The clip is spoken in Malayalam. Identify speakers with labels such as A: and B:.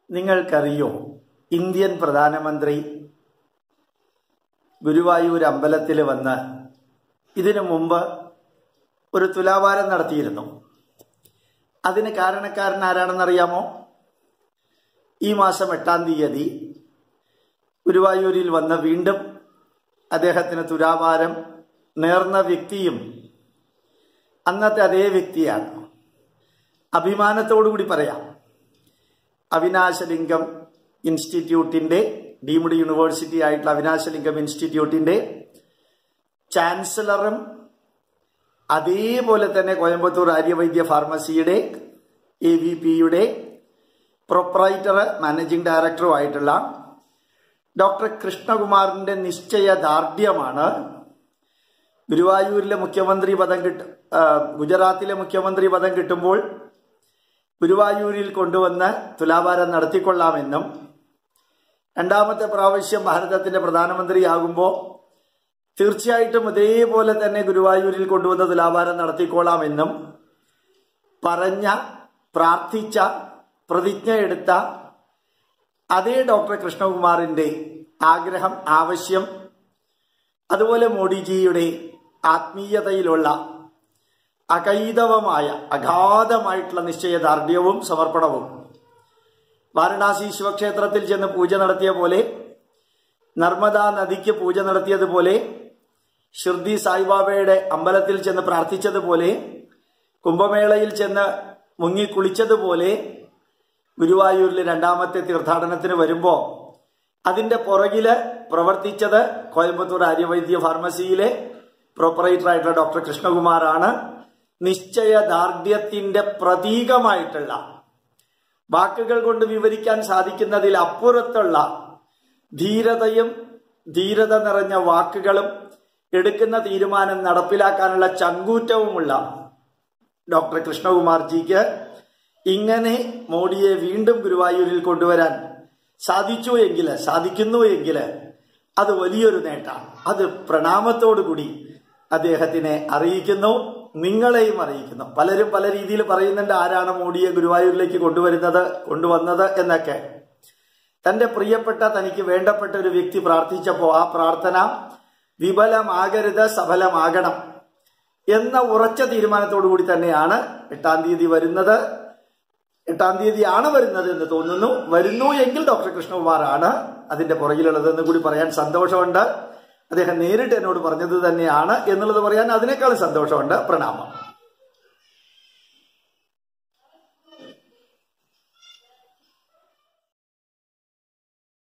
A: നിങ്ങൾക്കറിയോ ഇന്ത്യൻ പ്രധാനമന്ത്രി ഗുരുവായൂർ അമ്പലത്തിൽ വന്ന് ഇതിനു മുമ്പ് ഒരു തുലാഭാരം നടത്തിയിരുന്നു അതിന് കാരണക്കാരൻ ആരാണെന്നറിയാമോ ഈ മാസം എട്ടാം തീയതി ഗുരുവായൂരിൽ വന്ന് വീണ്ടും അദ്ദേഹത്തിന് തുലാഭാരം നേർന്ന വ്യക്തിയും അന്നത്തെ അതേ വ്യക്തിയാണ് അഭിമാനത്തോടുകൂടി പറയാം അവിനാശലിംഗം ഇൻസ്റ്റിറ്റ്യൂട്ടിന്റെ ഡീംഡ് യൂണിവേഴ്സിറ്റി ആയിട്ടുള്ള അവിനാശലിംഗം ഇൻസ്റ്റിറ്റ്യൂട്ടിന്റെ ചാൻസലറും അതേപോലെ തന്നെ കോയമ്പത്തൂർ ആര്യവൈദ്യ ഫാർമസിയുടെ എ വി പിയുടെ പ്രൊപ്പറൈറ്റർ മാനേജിംഗ് ഡയറക്ടറും ആയിട്ടുള്ള ഡോക്ടർ കൃഷ്ണകുമാറിന്റെ നിശ്ചയദാർഢ്യമാണ് ഗുരുവായൂരിലെ മുഖ്യമന്ത്രി പദം കിട്ട ഗുജറാത്തിലെ മുഖ്യമന്ത്രി പദം കിട്ടുമ്പോൾ ഗുരുവായൂരിൽ കൊണ്ടുവന്ന് തുലാഭാരം നടത്തിക്കൊള്ളാമെന്നും രണ്ടാമത്തെ പ്രാവശ്യം ഭാരതത്തിന്റെ പ്രധാനമന്ത്രിയാകുമ്പോൾ തീർച്ചയായിട്ടും ഇതേപോലെ തന്നെ ഗുരുവായൂരിൽ കൊണ്ടുവന്ന് തുലാഭാരം നടത്തിക്കൊള്ളാമെന്നും പറഞ്ഞ പ്രാർത്ഥിച്ച പ്രതിജ്ഞ എടുത്ത അതേ ഡോക്ടർ കൃഷ്ണകുമാറിന്റെ ആഗ്രഹം ആവശ്യം അതുപോലെ മോഡിജിയുടെ ആത്മീയതയിലുള്ള അകൈതവമായ അഗാധമായിട്ടുള്ള നിശ്ചയദാർഢ്യവും സമർപ്പണവും വാരണാസി ശിവക്ഷേത്രത്തിൽ ചെന്ന് പൂജ നടത്തിയ പോലെ നർമ്മദാ നദിക്ക് പൂജ നടത്തിയതുപോലെ ഷിർദി സായിബാബയുടെ അമ്പലത്തിൽ ചെന്ന് പ്രാർത്ഥിച്ചതുപോലെ കുംഭമേളയിൽ ചെന്ന് മുങ്ങി കുളിച്ചതുപോലെ ഗുരുവായൂരിൽ രണ്ടാമത്തെ തീർത്ഥാടനത്തിന് വരുമ്പോ അതിന്റെ പുറകില് പ്രവർത്തിച്ചത് കോയമ്പത്തൂർ ആര്യവൈദ്യ ഫാർമസിയിലെ പ്രൊപ്പറേറ്റർ ആയിട്ടുള്ള ഡോക്ടർ കൃഷ്ണകുമാറാണ് നിശ്ചയദാർഢ്യത്തിന്റെ പ്രതീകമായിട്ടുള്ള വാക്കുകൾ കൊണ്ട് വിവരിക്കാൻ സാധിക്കുന്നതിൽ അപ്പുറത്തുള്ള ധീരതയും ധീരത നിറഞ്ഞ വാക്കുകളും എടുക്കുന്ന തീരുമാനം നടപ്പിലാക്കാനുള്ള ചങ്കൂറ്റവുമുള്ള ഡോക്ടർ കൃഷ്ണകുമാർജിക്ക് ഇങ്ങനെ മോഡിയെ വീണ്ടും ഗുരുവായൂരിൽ കൊണ്ടുവരാൻ സാധിച്ചു എങ്കിൽ സാധിക്കുന്നു എങ്കിൽ അത് വലിയൊരു നേട്ടമാണ് അത് പ്രണാമത്തോടുകൂടി അദ്ദേഹത്തിനെ അറിയിക്കുന്നു നിങ്ങളെയും അറിയിക്കുന്നു പലരും പല രീതിയിൽ പറയുന്നുണ്ട് ആരാണ് മോഡിയെ ഗുരുവായൂരിലേക്ക് കൊണ്ടുവരുന്നത് കൊണ്ടുവന്നത് എന്നൊക്കെ തന്റെ പ്രിയപ്പെട്ട തനിക്ക് വേണ്ടപ്പെട്ട ഒരു വ്യക്തി പ്രാർത്ഥിച്ചപ്പോ ആ പ്രാർത്ഥന വിഫലമാകരുത് സഫലമാകണം എന്ന ഉറച്ച തീരുമാനത്തോടു കൂടി തന്നെയാണ് എട്ടാം തീയതി വരുന്നത് എട്ടാം തീയതിയാണ് വരുന്നത് എന്ന് തോന്നുന്നു വരുന്നു എങ്കിൽ ഡോക്ടർ കൃഷ്ണകുമാറാണ് അതിന്റെ പുറകിലുള്ളതെന്ന് കൂടി പറയാൻ സന്തോഷമുണ്ട് അദ്ദേഹം നേരിട്ട് എന്നോട് പറഞ്ഞത് തന്നെയാണ് എന്നുള്ളത് പറയാൻ അതിനേക്കാളും സന്തോഷമുണ്ട് പ്രണാമം